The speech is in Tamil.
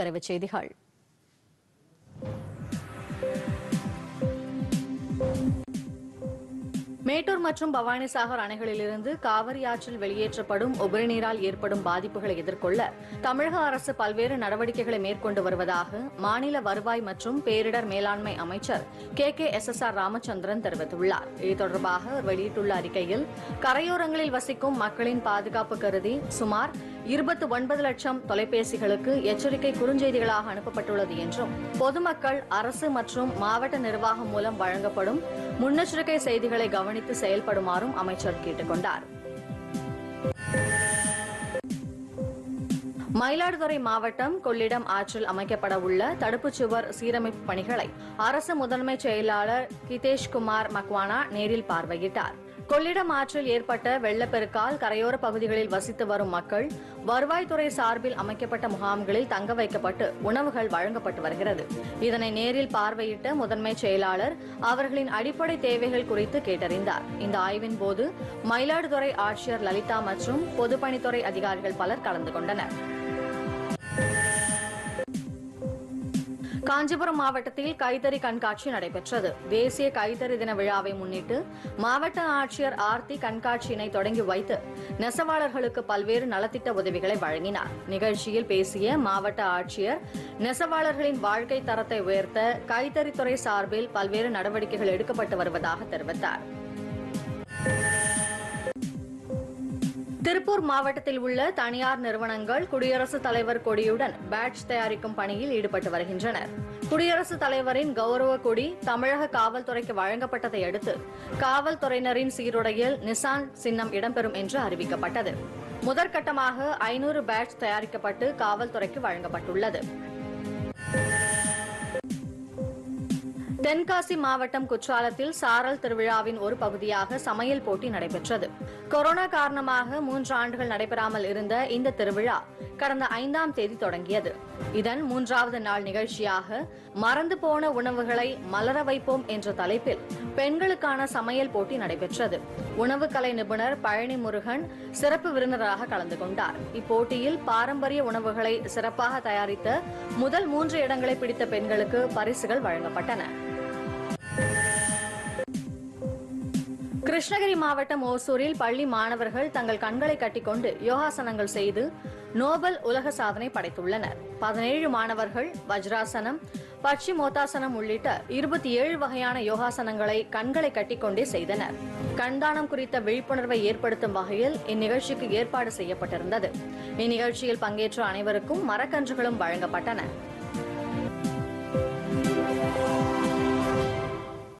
விரைவுச் செய்திகள் மேட்டூர் மற்றும் பவானிசாகர் அணைகளிலிருந்து காவிரி ஆற்றில் வெளியேற்றப்படும் உபரி நீரால் ஏற்படும் பாதிப்புகளை எதிர்கொள்ள தமிழக அரசு பல்வேறு நடவடிக்கைகளை மேற்கொண்டு வருவதாக மாநில வருவாய் மற்றும் பேரிடர் மேலாண்மை அமைச்சர் K K S S R Ramachandran தெரிவித்துள்ளார் இது தொடர்பாக அவர் வெளியிட்டுள்ள அறிக்கையில் கரையோரங்களில் வசிக்கும் மக்களின் பாதுகாப்பு கருதி சுமார் இருபத்தி ஒன்பது லட்சம் தொலைபேசிகளுக்கு எச்சரிக்கை குறுஞ்செய்திகளாக அனுப்பப்பட்டுள்ளது என்றும் பொதுமக்கள் அரசு மற்றும் மாவட்ட நிர்வாகம் மூலம் வழங்கப்படும் முன்னெச்சரிக்கை செய்திகளை கவனித்து செயல்படுமாறும் அமைச்சர் கேட்டுக் கொண்டார் மயிலாடுதுறை மாவட்டம் கொள்ளிடம் ஆற்றில் அமைக்கப்பட உள்ள தடுப்புச் சுவர் சீரமைப்பு பணிகளை அரசு முதன்மைச் செயலாளர் கிதேஷ்குமார் மக்வானா நேரில் பார்வையிட்டார் கொள்ளிடம் ஆற்றில் ஏற்பட்ட வெள்ளப்பெருக்கால் கரையோர பகுதிகளில் வசித்து வரும் மக்கள் வருவாய்த்துறை சார்பில் அமைக்கப்பட்ட முகாம்களில் தங்க வைக்கப்பட்டு உணவுகள் வழங்கப்பட்டு வருகிறது இதனை நேரில் பார்வையிட்ட முதன்மைச் செயலாளர் அவர்களின் அடிப்படை தேவைகள் குறித்து கேட்டறிந்தார் இந்த ஆய்வின் போது மயிலாடுதுறை ஆட்சியர் லலிதா மற்றும் பொதுப்பணித்துறை அதிகாரிகள் பலர் கலந்து கொண்டனர் காஞ்சிபுரம் மாவட்டத்தில் கைத்தறி கண்காட்சி நடைபெற்றது தேசிய கைத்தறி தின விழாவை முன்னிட்டு மாவட்ட ஆட்சியர் ஆர்த்தி கண்காட்சியினை தொடங்கி வைத்து நெசவாளர்களுக்கு பல்வேறு நலத்திட்ட உதவிகளை வழங்கினார் நிகழ்ச்சியில் பேசிய மாவட்ட ஆட்சியர் நெசவாளர்களின் வாழ்க்கை தரத்தை உயர்த்த கைத்தறித்துறை சார்பில் பல்வேறு நடவடிக்கைகள் எடுக்கப்பட்டு வருவதாக தெரிவித்தார் திருப்பூர் மாவட்டத்தில் உள்ள தனியார் நிறுவனங்கள் குடியரசுத் தலைவர் கொடியுடன் பேட்ஜ் தயாரிக்கும் பணியில் ஈடுபட்டு வருகின்றனர் குடியரசுத் தலைவரின் கௌரவ கொடி தமிழக காவல்துறைக்கு வழங்கப்பட்டதை அடுத்து காவல்துறையினரின் சீருடையில் நிசான் சின்னம் இடம்பெறும் என்று அறிவிக்கப்பட்டது முதற்கட்டமாக ஐநூறு பேட்ஜ் தயாரிக்கப்பட்டு காவல்துறைக்கு வழங்கப்பட்டுள்ளது தென்காசி மாவட்டம் குற்றாலத்தில் சாரல் திருவிழாவின் ஒரு பகுதியாக சமையல் போட்டி நடைபெற்றது கொரோனா காரணமாக மூன்று ஆண்டுகள் நடைபெறாமல் இருந்த இந்த திருவிழா கடந்த ஐந்தாம் தேதி தொடங்கியது இதன் மூன்றாவது நாள் நிகழ்ச்சியாக மறந்து போன உணவுகளை மலர வைப்போம் என்ற தலைப்பில் பெண்களுக்கான சமையல் போட்டி நடைபெற்றது உணவுக்கலை நிபுணர் பழனி முருகன் சிறப்பு விருந்தினராக கலந்து கொண்டார் இப்போட்டியில் பாரம்பரிய உணவுகளை சிறப்பாக தயாரித்த முதல் மூன்று இடங்களை பிடித்த பெண்களுக்கு பரிசுகள் வழங்கப்பட்டன கிருஷ்ணகிரி மாவட்டம் ஓசூரில் பள்ளி மாணவர்கள் தங்கள் கண்களை கட்டிக்கொண்டு யோகாசனங்கள் செய்து நோபல் உலக சாதனை படைத்துள்ளனர் பதினேழு மாணவர்கள் வஜ்ராசனம் பச்சிமோத்தாசனம் உள்ளிட்ட இருபத்தி ஏழு வகையான யோகாசனங்களை கண்களை கட்டிக்கொண்டே செய்தனர் கண்தானம் குறித்த விழிப்புணர்வை ஏற்படுத்தும் வகையில் இந்நிகழ்ச்சிக்கு ஏற்பாடு செய்யப்பட்டிருந்தது இந்நிகழ்ச்சியில் பங்கேற்ற அனைவருக்கும் மரக்கன்றுகளும் வழங்கப்பட்டன